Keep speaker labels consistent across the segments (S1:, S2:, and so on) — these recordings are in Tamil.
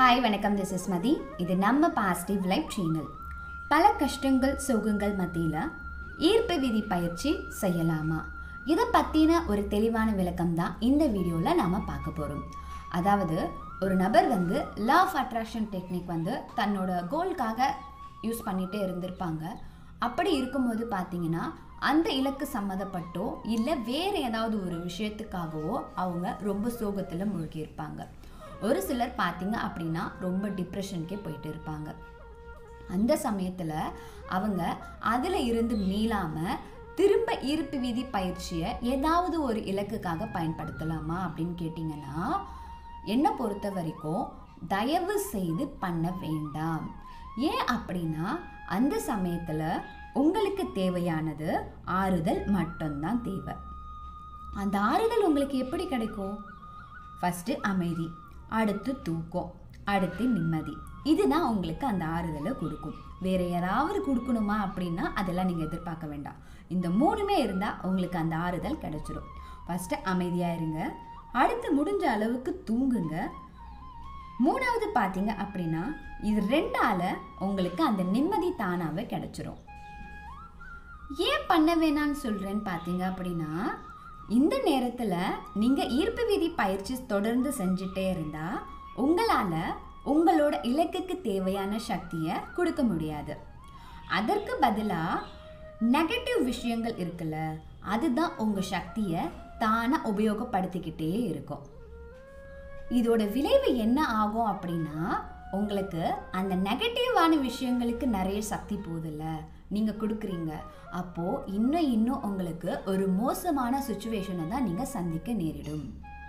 S1: ஹாய் வணக்கம் திஸ் இஸ் மதி இது நம்ம பாசிட்டிவ் லைஃப் சேனல் பல கஷ்டங்கள் சோகங்கள் மத்தியில் ஈர்ப்பு விதி பயிற்சி செய்யலாமா இதை பற்றின ஒரு தெளிவான விளக்கம் தான் இந்த வீடியோவில் நாம் பார்க்க போகிறோம் அதாவது ஒரு நபர் வந்து லா ஆஃப் அட்ராக்ஷன் டெக்னிக் வந்து தன்னோட கோல்காக யூஸ் பண்ணிகிட்டே இருந்திருப்பாங்க அப்படி இருக்கும்போது பார்த்தீங்கன்னா அந்த இலக்கு சம்மந்தப்பட்டோ இல்லை வேறு ஏதாவது ஒரு விஷயத்துக்காகவோ அவங்க ரொம்ப சோகத்தில் மூழ்கியிருப்பாங்க ஒரு சிலர் பார்த்தீங்க அப்படின்னா ரொம்ப டிப்ரெஷனுக்கே போயிட்டு இருப்பாங்க அந்த சமயத்தில் அவங்க அதில் இருந்து மீளாமல் திரும்ப ஈர்ப்பு விதி பயிற்சியை ஏதாவது ஒரு இலக்குக்காக பயன்படுத்தலாமா அப்படின்னு கேட்டிங்கன்னா என்னை பொறுத்த வரைக்கும் தயவு செய்து பண்ண வேண்டாம் ஏன் அப்படின்னா அந்த சமயத்தில் உங்களுக்கு தேவையானது ஆறுதல் மட்டும்தான் தேவை அந்த ஆறுதல் உங்களுக்கு எப்படி கிடைக்கும் ஃபஸ்ட்டு அமைதி அடுத்து தூக்கம் அடுத்து நிம்மதி இதுதான் உங்களுக்கு அந்த ஆறுதலை கொடுக்கும் வேற யாராவது கொடுக்கணுமா அப்படின்னா அதெல்லாம் நீங்கள் எதிர்பார்க்க வேண்டாம் இந்த மூணுமே இருந்தால் உங்களுக்கு அந்த ஆறுதல் கிடைச்சிடும் ஃபஸ்ட்டு அமைதியாக இருங்க அடுத்து முடிஞ்ச அளவுக்கு தூங்குங்க மூணாவது பார்த்தீங்க அப்படின்னா இது ரெண்டால உங்களுக்கு அந்த நிம்மதி தானாகவே கிடைச்சிரும் ஏன் பண்ண வேணான்னு சொல்கிறேன்னு பார்த்தீங்க அப்படின்னா இந்த நேரத்தில் நீங்கள் ஈர்ப்பு விதி பயிற்சி தொடர்ந்து செஞ்சுட்டே இருந்தால் உங்களால் உங்களோட இலக்குக்கு தேவையான சக்தியை கொடுக்க முடியாது அதற்கு பதிலாக நெகட்டிவ் விஷயங்கள் இருக்குல்ல அதுதான் உங்கள் சக்தியை தானாக உபயோகப்படுத்திக்கிட்டே இருக்கும் இதோட விளைவு என்ன ஆகும் அப்படின்னா உங்களுக்கு அந்த நெகட்டிவான விஷயங்களுக்கு நிறைய சக்தி போகுதுல்ல நீங்கள் கொடுக்குறீங்க அப்போது இன்னும் இன்னும் உங்களுக்கு ஒரு மோசமான சுச்சுவேஷனை தான் நீங்கள் சந்திக்க நேரிடும்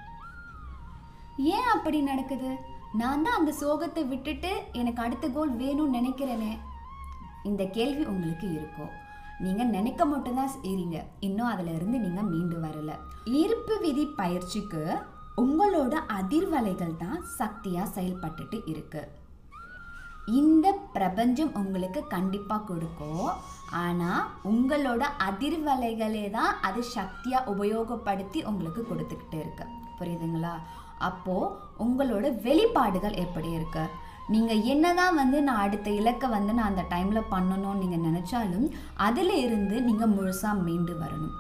S1: ஏன் அப்படி நடக்குது நான் தான் அந்த சோகத்தை விட்டுட்டு எனக்கு அடுத்த கோல் வேணும்னு நினைக்கிறேனே இந்த கேள்வி உங்களுக்கு இருக்கும் நீங்கள் நினைக்க மட்டும்தான் செய்றீங்க இன்னும் அதில் இருந்து நீங்கள் மீண்டு வரல ஈர்ப்பு விதி பயிற்சிக்கு உங்களோட அதிர்வலைகள் தான் சக்தியாக செயல்பட்டுட்டு இருக்கு இந்த பிரபஞ்சம் உங்களுக்கு கண்டிப்பாக கொடுக்கும் ஆனால் உங்களோட அதிர்வலைகளே தான் அது சக்தியாக உபயோகப்படுத்தி உங்களுக்கு கொடுத்துக்கிட்டு இருக்கு புரியுதுங்களா அப்போது உங்களோட வெளிப்பாடுகள் எப்படி இருக்கு நீங்கள் என்னதான் வந்து நான் அடுத்த இலக்கை வந்து நான் அந்த டைமில் பண்ணணும்னு நீங்கள் நினச்சாலும் அதில் இருந்து நீங்கள் முழுசாக மீண்டு வரணும்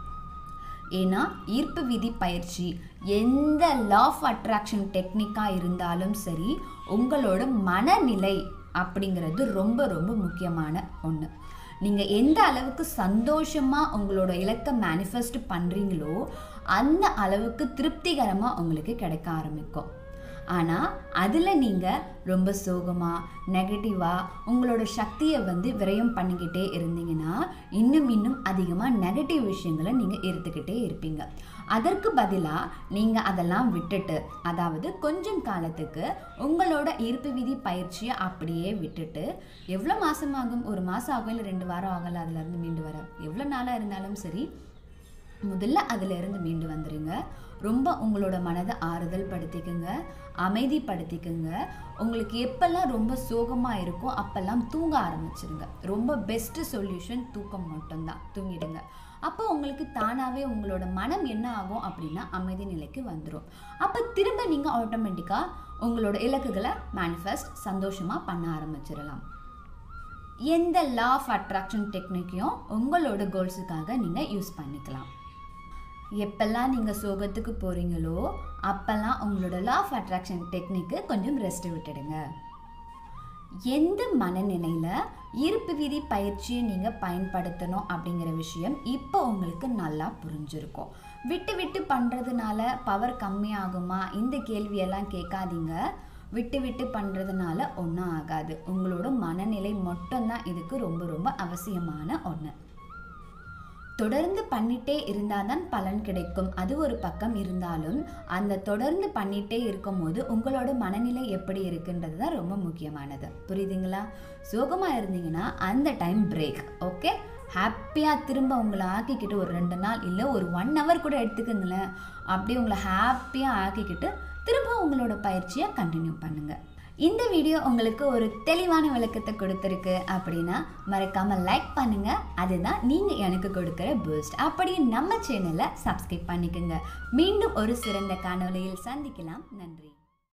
S1: ஏன்னா ஈர்ப்பு விதி பயிற்சி எந்த லா ஆஃப் அட்ராக்ஷன் டெக்னிக்காக இருந்தாலும் சரி உங்களோட மனநிலை அப்படிங்கிறது ரொம்ப ரொம்ப முக்கியமான ஒன்று நீங்கள் எந்த அளவுக்கு சந்தோஷமாக உங்களோட இலக்கை மேனிஃபெஸ்ட் பண்ணுறீங்களோ அந்த அளவுக்கு திருப்திகரமாக உங்களுக்கு கிடைக்க ஆரம்பிக்கும் ஆனால் அதில் நீங்கள் ரொம்ப சோகமாக நெகட்டிவாக உங்களோட சக்தியை வந்து விரயம் பண்ணிக்கிட்டே இருந்தீங்கன்னா இன்னும் இன்னும் அதிகமாக நெகட்டிவ் விஷயங்களை நீங்கள் எடுத்துக்கிட்டே இருப்பீங்க அதற்கு பதிலாக நீங்கள் அதெல்லாம் விட்டுட்டு அதாவது கொஞ்சம் காலத்துக்கு உங்களோட ஈர்ப்பு விதி பயிற்சியை அப்படியே விட்டுட்டு எவ்வளோ மாதம் ஆகும் ஒரு மாதம் ஆகும் இல்லை ரெண்டு வாரம் ஆகல அதுலேருந்து மீண்டு வர எவ்வளோ நாளாக இருந்தாலும் சரி முதல்ல அதில் இருந்து மீண்டு வந்துடுங்க ரொம்ப உங்களோட மனதை ஆறுதல் படுத்திக்குங்க அமைதிப்படுத்திக்குங்க உங்களுக்கு எப்பெல்லாம் ரொம்ப சோகமாக இருக்கோ அப்போல்லாம் தூங்க ஆரம்பிச்சிருங்க ரொம்ப பெஸ்ட்டு சொல்யூஷன் தூக்கம் மட்டும்தான் தூங்கிடுங்க அப்போ உங்களுக்கு தானாகவே உங்களோட மனம் என்ன ஆகும் அப்படின்னா அமைதி நிலைக்கு வந்துடும் அப்போ திரும்ப நீங்கள் ஆட்டோமேட்டிக்காக உங்களோட இலக்குகளை மேனிஃபெஸ்ட் சந்தோஷமாக பண்ண ஆரம்பிச்சிடலாம் எந்த லா ஆஃப் அட்ராக்ஷன் டெக்னிக்கையும் உங்களோட கோல்ஸுக்காக நீங்கள் யூஸ் பண்ணிக்கலாம் எப்பெல்லாம் நீங்கள் சோகத்துக்கு போகிறீங்களோ அப்போல்லாம் உங்களோட லா ஆஃப் அட்ராக்ஷன் டெக்னிக்கு கொஞ்சம் ரெஸ்ட் விட்டுடுங்க எந்த மனநிலையில் ஈர்ப்பு விதி பயிற்சியை நீங்கள் பயன்படுத்தணும் அப்படிங்கிற விஷயம் இப்போ உங்களுக்கு நல்லா புரிஞ்சிருக்கும் விட்டு விட்டு பண்ணுறதுனால பவர் கம்மியாகுமா இந்த கேள்வியெல்லாம் கேட்காதீங்க விட்டு விட்டு பண்ணுறதுனால ஒன்றும் ஆகாது உங்களோட மனநிலை மட்டும்தான் இதுக்கு ரொம்ப ரொம்ப அவசியமான ஒன்று தொடர்ந்து பண்ணிட்டே இருந்தால் தான் பலன் கிடைக்கும் அது ஒரு பக்கம் இருந்தாலும் அந்த தொடர்ந்து பண்ணிட்டே இருக்கும்போது உங்களோட மனநிலை எப்படி இருக்குன்றது தான் ரொம்ப முக்கியமானது புரியுதுங்களா சோகமாக இருந்தீங்கன்னா அந்த டைம் பிரேக் ஓகே ஹாப்பியாக திரும்ப உங்களை ஆக்கிக்கிட்டு ஒரு ரெண்டு நாள் இல்லை ஒரு ஒன் ஹவர் கூட எடுத்துக்கோங்களேன் அப்படியே உங்களை ஹாப்பியாக ஆக்கிக்கிட்டு திரும்ப உங்களோட பயிற்சியை கண்டினியூ பண்ணுங்கள் இந்த வீடியோ உங்களுக்கு ஒரு தெளிவான விளக்கத்தை கொடுத்துருக்கு அப்படின்னா மறக்காமல் லைக் பண்ணுங்க அதுதான் நீங்கள் எனக்கு கொடுக்குற பூஸ்ட் அப்படியே நம்ம சேனலை சப்ஸ்கிரைப் பண்ணிக்கோங்க மீண்டும் ஒரு சிறந்த காணொளியில் சந்திக்கலாம் நன்றி